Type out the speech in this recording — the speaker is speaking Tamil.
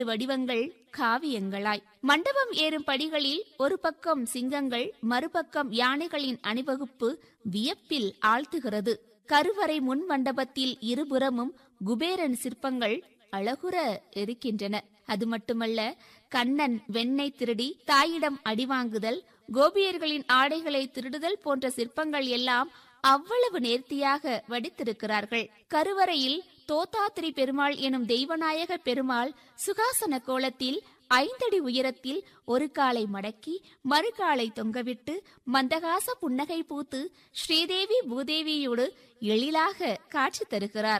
வடிவங்கள் காவியங்களாய் மண்டபம் ஏறும் படிகளில் ஒரு பக்கம் சிங்கங்கள் மறுபக்கம் யானைகளின் அணிவகுப்பு வியப்பில் ஆழ்த்துகிறது கருவறை முன் மண்டபத்தில் இருபுறமும் குபேரன் சிற்பங்கள் அழகுற இருக்கின்றன அது மட்டுமல்ல கண்ணன் வெண்ணெய் திருடி தாயிடம் அடிவாங்குதல் கோபியர்களின் ஆடைகளை திருடுதல் போன்ற சிற்பங்கள் எல்லாம் அவ்வளவு நேர்த்தியாக வடித்திருக்கிறார்கள் கருவறையில் தோத்தாத்திரி பெருமாள் எனும் தெய்வநாயக பெருமாள் சுகாசன கோலத்தில் ஐந்தடி உயரத்தில் ஒரு காலை மடக்கி மறு காலை தொங்கவிட்டு மந்தகாச புன்னகை பூத்து ஸ்ரீதேவி பூதேவியோடு எழிலாக காட்சி தருகிறார்